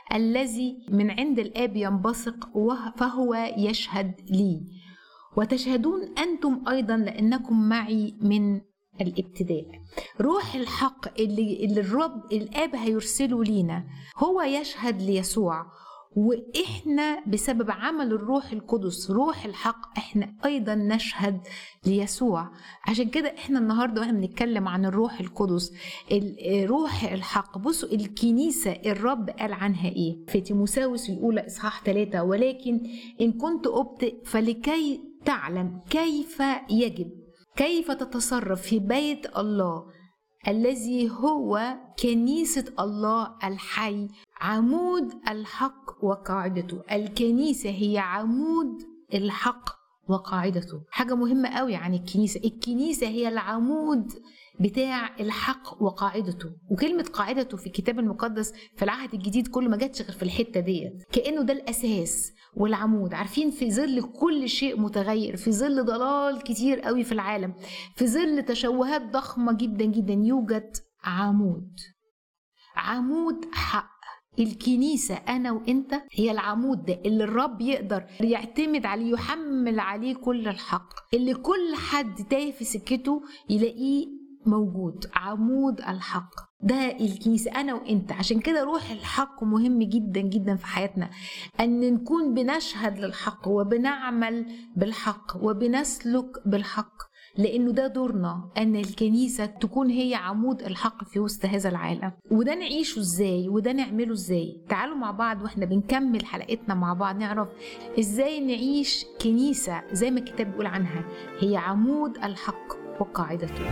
الذي من عند الآب ينبثق فهو يشهد لي وتشهدون أنتم أيضا لأنكم معي من الابتداء روح الحق اللي, اللي الرب الآب هيرسله لينا هو يشهد ليسوع واحنا بسبب عمل الروح القدس روح الحق احنا ايضا نشهد ليسوع عشان كده احنا النهارده واحنا بنتكلم عن الروح القدس روح الحق بصوا الكنيسه الرب قال عنها ايه في تيموساوس الاولى اصحاح ثلاثة ولكن ان كنت ابطئ فلكي تعلم كيف يجب كيف تتصرف في بيت الله الذي هو كنيسة الله الحي عمود الحق وقاعدته الكنيسة هي عمود الحق وقاعدته حاجة مهمة قوي عن الكنيسة الكنيسة هي العمود بتاع الحق وقاعدته وكلمة قاعدته في الكتاب المقدس في العهد الجديد كله ما جاتش غير في الحتة ديت كأنه ده الأساس والعمود عارفين في ظل كل شيء متغير في ظل ضلال كتير قوي في العالم في ظل تشوهات ضخمة جدا جدا يوجد عمود عمود حق الكنيسة أنا وإنت هي العمود ده اللي الرب يقدر يعتمد عليه يحمل عليه كل الحق اللي كل حد تايه في سكته يلاقيه موجود عمود الحق ده الكنيسة أنا وإنت عشان كده روح الحق مهم جدا جدا في حياتنا أن نكون بنشهد للحق وبنعمل بالحق وبنسلك بالحق لانه ده دورنا ان الكنيسه تكون هي عمود الحق في وسط هذا العالم وده نعيشه ازاي وده نعمله ازاي تعالوا مع بعض واحنا بنكمل حلقتنا مع بعض نعرف ازاي نعيش كنيسه زي ما الكتاب بيقول عنها هي عمود الحق وقاعدته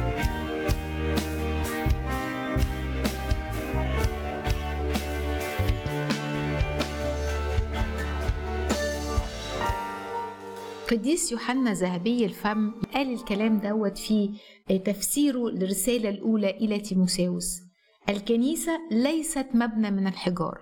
قديس يوحنا ذهبي الفم قال الكلام دوت في تفسيره للرسالة الأولى إلى تيموساوس الكنيسة ليست مبنى من الحجارة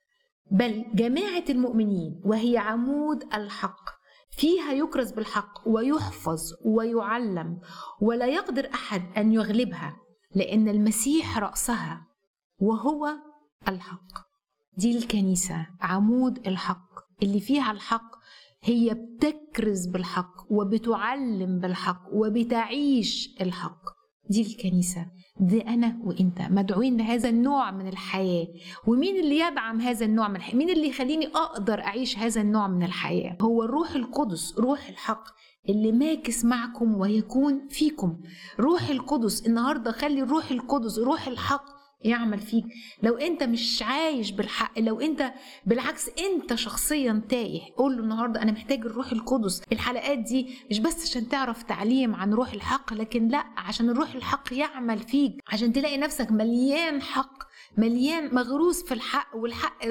بل جماعة المؤمنين وهي عمود الحق فيها يكرز بالحق ويحفظ ويعلم ولا يقدر أحد أن يغلبها لأن المسيح رأسها وهو الحق دي الكنيسة عمود الحق اللي فيها الحق هي بتكرز بالحق وبتعلم بالحق وبتعيش الحق دي الكنيسة دي أنا وإنت مدعوين لهذا النوع من الحياة ومين اللي يدعم هذا النوع من الحياة مين اللي يخليني أقدر أعيش هذا النوع من الحياة هو الروح القدس روح الحق اللي ماكس معكم ويكون فيكم روح القدس النهاردة خلي الروح القدس روح الحق يعمل فيك لو انت مش عايش بالحق لو انت بالعكس انت شخصيا تايه قول له النهارده انا محتاج الروح القدس الحلقات دي مش بس عشان تعرف تعليم عن روح الحق لكن لا عشان الروح الحق يعمل فيك عشان تلاقي نفسك مليان حق مليان مغروس في الحق والحق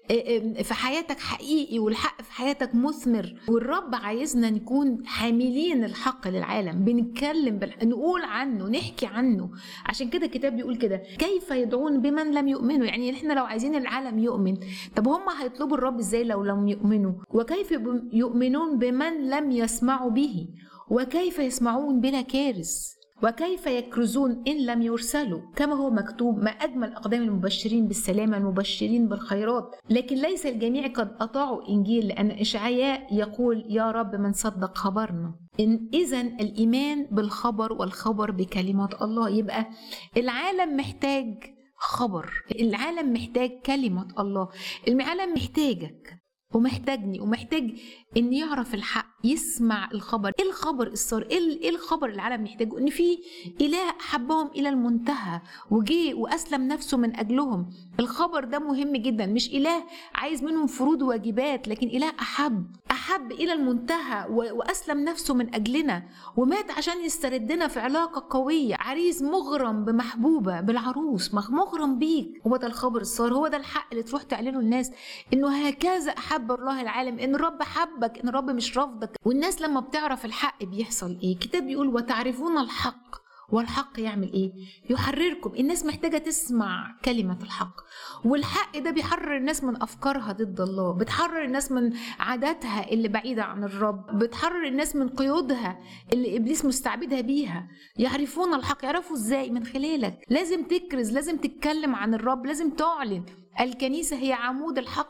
في حياتك حقيقي والحق في حياتك مثمر والرب عايزنا نكون حاملين الحق للعالم بنتكلم بالحق. نقول عنه نحكي عنه عشان كده الكتاب بيقول كده كيف يدعون بمن لم يؤمنوا يعني احنا لو عايزين العالم يؤمن طب هم هيطلبوا الرب ازاي لو لم يؤمنوا وكيف يؤمنون بمن لم يسمعوا به وكيف يسمعون بلا كارث وكيف يكرزون إن لم يرسلوا كما هو مكتوب ما أجمل أقدام المبشرين بالسلامة المبشرين بالخيرات لكن ليس الجميع قد أطاعوا إنجيل لأن إشعياء يقول يا رب من صدق خبرنا إن إذا الإيمان بالخبر والخبر بكلمة الله يبقى العالم محتاج خبر العالم محتاج كلمة الله العالم محتاجك ومحتاجني ومحتاج ان يعرف الحق يسمع الخبر ايه الخبر الصار ايه الخبر اللي العالم محتاجه ان في اله حبهم الى المنتهى وجي واسلم نفسه من اجلهم الخبر ده مهم جدا مش اله عايز منهم فروض وواجبات لكن اله احب احب الى المنتهى واسلم نفسه من اجلنا ومات عشان يستردنا في علاقه قويه عريس مغرم بمحبوبه بالعروس مغرم بيك هو ده الخبر الصار هو ده الحق اللي تروح تعلنه الناس انه هكذا احب الله العالم ان الرب حبك ان الرب مش رفضك والناس لما بتعرف الحق بيحصل ايه الكتاب بيقول وتعرفون الحق والحق يعمل ايه يحرركم الناس محتاجه تسمع كلمه الحق والحق ده بيحرر الناس من افكارها ضد الله بتحرر الناس من عاداتها اللي بعيده عن الرب بتحرر الناس من قيودها اللي ابليس مستعبدها بيها يعرفون الحق يعرفوا ازاي من خلالك لازم تكرز لازم تتكلم عن الرب لازم تعلن الكنيسة هي عمود الحق